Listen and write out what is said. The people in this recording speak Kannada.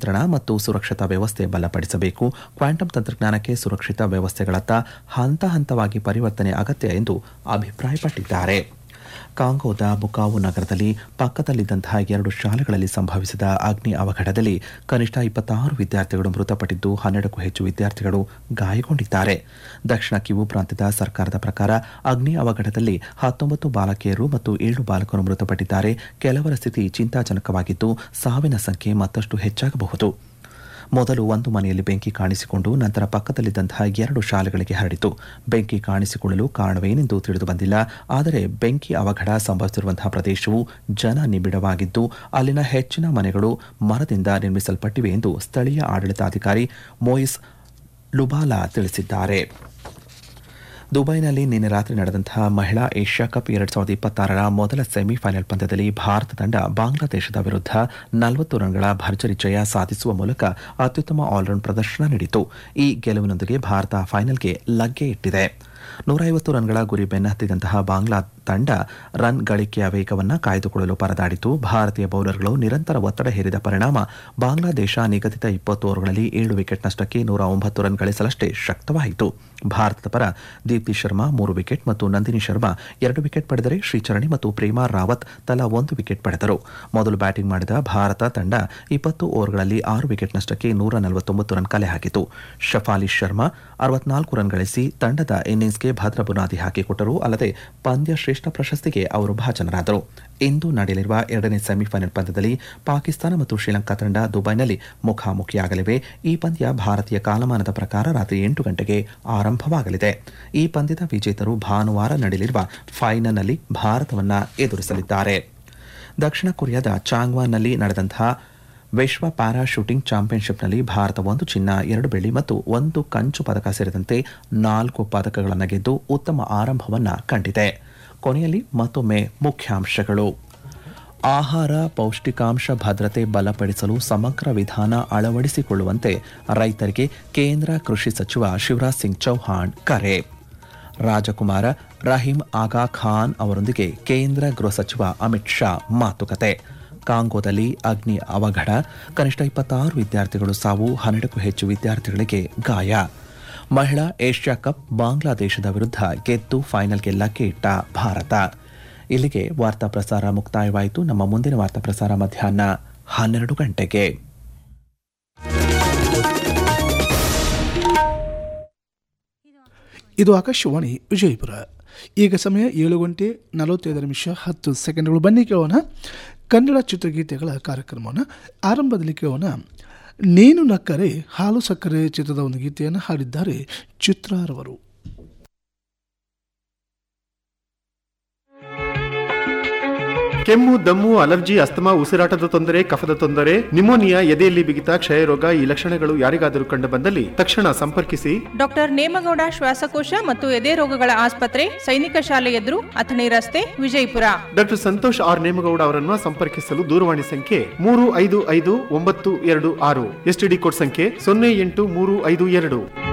ನಿಯಂತ್ರಣ ಮತ್ತು ಸುರಕ್ಷತಾ ವ್ಯವಸ್ಥೆ ಬಲಪಡಿಸಬೇಕು ಕ್ವಾಂಟಮ್ ತಂತ್ರಜ್ಞಾನಕ್ಕೆ ಸುರಕ್ಷಿತ ವ್ಯವಸ್ಥೆಗಳತ್ತ ಹಂತ ಹಂತವಾಗಿ ಪರಿವರ್ತನೆ ಅಗತ್ಯ ಎಂದು ಅಭಿಪ್ರಾಯಪಟ್ಟಿದ್ದಾರೆ ಕಾಂಗೋದ ಬುಕಾವು ನಗರದಲ್ಲಿ ಪಕ್ಕದಲ್ಲಿದ್ದಂತಹ ಎರಡು ಶಾಲೆಗಳಲ್ಲಿ ಸಂಭವಿಸಿದ ಅಗ್ನಿ ಅವಘಡದಲ್ಲಿ ಕನಿಷ್ಠ ಇಪ್ಪತ್ತಾರು ವಿದ್ಯಾರ್ಥಿಗಳು ಮೃತಪಟ್ಟಿದ್ದು ಹನ್ನೆರಡಕ್ಕೂ ಹೆಚ್ಚು ವಿದ್ಯಾರ್ಥಿಗಳು ಗಾಯಗೊಂಡಿದ್ದಾರೆ ದಕ್ಷಿಣ ಕಿವು ಪ್ರಾಂತ್ಯದ ಸರ್ಕಾರದ ಪ್ರಕಾರ ಅಗ್ನಿ ಅವಘಡದಲ್ಲಿ ಹತ್ತೊಂಬತ್ತು ಬಾಲಕಿಯರು ಮತ್ತು ಏಳು ಬಾಲಕರು ಮೃತಪಟ್ಟಿದ್ದಾರೆ ಕೆಲವರ ಸ್ಥಿತಿ ಚಿಂತಾಜನಕವಾಗಿದ್ದು ಸಾವಿನ ಸಂಖ್ಯೆ ಮತ್ತಷ್ಟು ಹೆಚ್ಚಾಗಬಹುದು ಮೊದಲು ಒಂದು ಮನೆಯಲ್ಲಿ ಬೆಂಕಿ ಕಾಣಿಸಿಕೊಂಡು ನಂತರ ಪಕ್ಕದಲ್ಲಿದ್ದಂತಹ ಎರಡು ಶಾಲೆಗಳಿಗೆ ಹರಡಿತು ಬೆಂಕಿ ಕಾಣಿಸಿಕೊಳ್ಳಲು ಕಾರಣವೇನೆಂದು ತಿಳಿದು ಬಂದಿಲ್ಲ ಆದರೆ ಬೆಂಕಿ ಅವಘಡ ಸಂಭವಿಸಿರುವಂತಹ ಪ್ರದೇಶವು ಜನ ನಿಬಿಡವಾಗಿದ್ದು ಅಲ್ಲಿನ ಹೆಚ್ಚಿನ ಮನೆಗಳು ಮರದಿಂದ ನಿರ್ಮಿಸಲ್ಪಟ್ಟಿವೆ ಎಂದು ಸ್ಥಳೀಯ ಆಡಳಿತಾಧಿಕಾರಿ ಮೋಯಿಸ್ ಲುಬಾಲಾ ತಿಳಿಸಿದ್ದಾರೆ ದುಬೈನಲ್ಲಿ ನಿನ್ನೆ ರಾತ್ರಿ ನಡೆದಂತಹ ಮಹಿಳಾ ಏಷ್ಯಾ ಕಪ್ ಎರಡ್ ಸಾವಿರದ ಇಪ್ಪತ್ತಾರರ ಮೊದಲ ಸೆಮಿಫೈನಲ್ ಪಂದ್ಯದಲ್ಲಿ ಭಾರತ ತಂಡ ಬಾಂಗ್ಲಾದೇಶದ ವಿರುದ್ಧ ನಲವತ್ತು ರನ್ಗಳ ಭರ್ಜರಿ ಜಯ ಸಾಧಿಸುವ ಮೂಲಕ ಅತ್ಯುತ್ತಮ ಆಲ್ರೌಂಡ್ ಪ್ರದರ್ಶನ ನೀಡಿತು ಈ ಗೆಲುವಿನೊಂದಿಗೆ ಭಾರತ ಫೈನಲ್ಗೆ ಲಗ್ಗೆ ಇಟ್ಟಿದೆ ನೂರ ಐವತ್ತು ರನ್ಗಳ ಗುರಿ ಬೆನ್ನಹತ್ತಿದಂತಹ ಬಾಂಗ್ಲಾ ತಂಡ ರನ್ ಗಳಿಕೆಯ ವೇಗವನ್ನು ಕಾಯ್ದುಕೊಳ್ಳಲು ಪರದಾಡಿತು ಭಾರತೀಯ ಬೌಲರ್ಗಳು ನಿರಂತರ ಒತ್ತಡ ಹೇರಿದ ಪರಿಣಾಮ ಬಾಂಗ್ಲಾದೇಶ ನಿಗದಿತ ಇಪ್ಪತ್ತು ಓವರ್ಗಳಲ್ಲಿ ಏಳು ವಿಕೆಟ್ ನಷ್ಟಕ್ಕೆ ನೂರ ಒಂಬತ್ತು ರನ್ ಗಳಿಸಲಷ್ಟೇ ಶಕ್ತವಾಯಿತು ಭಾರತದ ಪರ ದೀಪ್ತಿ ಶರ್ಮಾ ಮೂರು ವಿಕೆಟ್ ಮತ್ತು ನಂದಿನಿ ಶರ್ಮಾ ಎರಡು ವಿಕೆಟ್ ಪಡೆದರೆ ಶ್ರೀಚರಣಿ ಮತ್ತು ಪ್ರೇಮಾ ರಾವತ್ ತಲಾ ಒಂದು ವಿಕೆಟ್ ಪಡೆದರು ಮೊದಲು ಬ್ಯಾಟಿಂಗ್ ಮಾಡಿದ ಭಾರತ ತಂಡ ಇಪ್ಪತ್ತು ಓವರ್ಗಳಲ್ಲಿ ಆರು ವಿಕೆಟ್ ನಷ್ಟಕ್ಕೆ ನೂರ ನಲವತ್ತೊಂಬತ್ತು ರನ್ ಕಲೆ ಹಾಕಿತು ಶಫಾಲಿ ಶರ್ಮಾ ಅರವತ್ನಾಲ್ಕು ರನ್ ಗಳಿಸಿ ತಂಡದ ಇನ್ನಿಂಗ್ಸ್ಗೆ ಭದ್ರ ಬುನಾದಿ ಹಾಕಿಕೊಟ್ಟರು ಅಲ್ಲದೆ ಪಂದ್ಯ ಶ್ರೇಷ್ಠ ಪ್ರಶಸ್ತಿಗೆ ಅವರು ಭಾಜನರಾದರು ಇಂದು ನಡೆಯಲಿರುವ ಎರಡನೇ ಸೆಮಿಫೈನಲ್ ಪಂದ್ಯದಲ್ಲಿ ಪಾಕಿಸ್ತಾನ ಮತ್ತು ಶ್ರೀಲಂಕಾ ತಂಡ ದುಬೈನಲ್ಲಿ ಮುಖಾಮುಖಿಯಾಗಲಿವೆ ಈ ಪಂದ್ಯ ಭಾರತೀಯ ಕಾಲಮಾನದ ಪ್ರಕಾರ ರಾತ್ರಿ ಎಂಟು ಗಂಟೆಗೆ ಆರಂಭವಾಗಲಿದೆ ಈ ಪಂದ್ಯದ ವಿಜೇತರು ಭಾನುವಾರ ನಡೆಯಲಿರುವ ಫೈನಲ್ನಲ್ಲಿ ಭಾರತವನ್ನ ಎದುರಿಸಲಿದ್ದಾರೆ ದಕ್ಷಿಣ ಕೊರಿಯಾದ ಚಾಂಗ್ವಾನ್ನಲ್ಲಿ ನಡೆದಂತಹ ವಿಶ್ವ ಪ್ಯಾರಾ ಶೂಟಿಂಗ್ ಚಾಂಪಿಯನ್ಶಿಪ್ನಲ್ಲಿ ಭಾರತ ಒಂದು ಚಿನ್ನ ಎರಡು ಬೆಳ್ಳಿ ಮತ್ತು ಒಂದು ಕಂಚು ಪದಕ ಸೇರಿದಂತೆ ನಾಲ್ಕು ಪದಕಗಳನ್ನು ಗೆದ್ದು ಉತ್ತಮ ಆರಂಭವನ್ನ ಕಂಡಿದೆ ಕೊನೆಯಲ್ಲಿ ಮತ್ತೊಮ್ಮೆ ಮುಖ್ಯಾಂಶಗಳು ಆಹಾರ ಪೌಷ್ಟಿಕಾಂಶ ಭದ್ರತೆ ಬಲಪಡಿಸಲು ಸಮಗ್ರ ವಿಧಾನ ಅಳವಡಿಸಿಕೊಳ್ಳುವಂತೆ ರೈತರಿಗೆ ಕೇಂದ್ರ ಕೃಷಿ ಸಚಿವ ಶಿವರಾಜ್ ಸಿಂಗ್ ಚೌಹಾಣ್ ಕರೆ ರಾಜಕುಮಾರ ರಹೀಂ ಆಗಾ ಖಾನ್ ಅವರೊಂದಿಗೆ ಕೇಂದ್ರ ಗೃಹ ಸಚಿವ ಅಮಿತ್ ಶಾ ಮಾತುಕತೆ ಕಾಂಗೋದಲ್ಲಿ ಅಗ್ನಿ ಅವಘಡ ಕನಿಷ್ಠ ಇಪ್ಪತ್ತಾರು ವಿದ್ಯಾರ್ಥಿಗಳು ಸಾವು ಹನ್ನೆರಡಕ್ಕೂ ಹೆಚ್ಚು ವಿದ್ಯಾರ್ಥಿಗಳಿಗೆ ಗಾಯ ಮಹಿಳಾ ಏಷ್ಯಾ ಕಪ್ ಬಾಂಗ್ಲಾದೇಶದ ವಿರುದ್ಧ ಗೆದ್ದು ಫೈನಲ್ಗೆ ಲಗ್ಗೆ ಇಟ್ಟ ಭಾರತ ಇಲ್ಲಿಗೆ ವಾರ್ತಾ ಪ್ರಸಾರ ಮುಕ್ತಾಯವಾಯಿತು ನಮ್ಮ ಮುಂದಿನ ವಾರ್ತಾ ಪ್ರಸಾರ ಮಧ್ಯಾಹ್ನ ಹನ್ನೆರಡು ಗಂಟೆಗೆ ಇದು ಆಕಾಶವಾಣಿ ವಿಜಯಪುರ ಈಗ ಸಮಯ ಏಳು ಗಂಟೆ ನಲವತ್ತೈದು ನಿಮಿಷ ಹತ್ತು ಸೆಕೆಂಡ್ಗಳು ಬನ್ನಿ ಕೇಳೋಣ ಕನ್ನಡ ಚಿತ್ರಗೀತೆಗಳ ಕಾರ್ಯಕ್ರಮವನ್ನು ಆರಂಭದಲ್ಲಿ ಕೇಳೋಣ ನೇನು ನಕ್ಕರೆ ಹಾಲು ಸಕ್ಕರೆ ಚಿತ್ರದ ಒಂದು ಗೀತೆಯನ್ನು ಹಾಡಿದ್ದಾರೆ ಚಿತ್ರಾರವರು ಕೆಮ್ಮು ದಮ್ಮು ಅಲರ್ಜಿ ಅಸ್ತಮಾ ಉಸಿರಾಟದ ತೊಂದರೆ ಕಫದ ತೊಂದರೆ ನಿಮೋನಿಯಾ ಎದೆಯಲ್ಲಿ ಬಿಗಿತ ಕ್ಷಯರೋಗ ಈ ಲಕ್ಷಣಗಳು ಯಾರಿಗಾದರೂ ಕಂಡು ಬಂದಲ್ಲಿ ತಕ್ಷಣ ಸಂಪರ್ಕಿಸಿ ಡಾಕ್ಟರ್ ನೇಮಗೌಡ ಶ್ವಾಸಕೋಶ ಮತ್ತು ಎದೆ ರೋಗಗಳ ಆಸ್ಪತ್ರೆ ಸೈನಿಕ ಶಾಲೆ ಎದುರು ಅಥಣಿ ರಸ್ತೆ ವಿಜಯಪುರ ಡಾಕ್ಟರ್ ಸಂತೋಷ್ ಆರ್ ನೇಮಗೌಡ ಅವರನ್ನು ಸಂಪರ್ಕಿಸಲು ದೂರವಾಣಿ ಸಂಖ್ಯೆ ಮೂರು ಐದು ಐದು ಒಂಬತ್ತು ಎರಡು ಆರು ಎಸ್ಟಿಡಿ ಕೋಡ್ ಸಂಖ್ಯೆ ಸೊನ್ನೆ ಎಂಟು ಮೂರು ಐದು ಎರಡು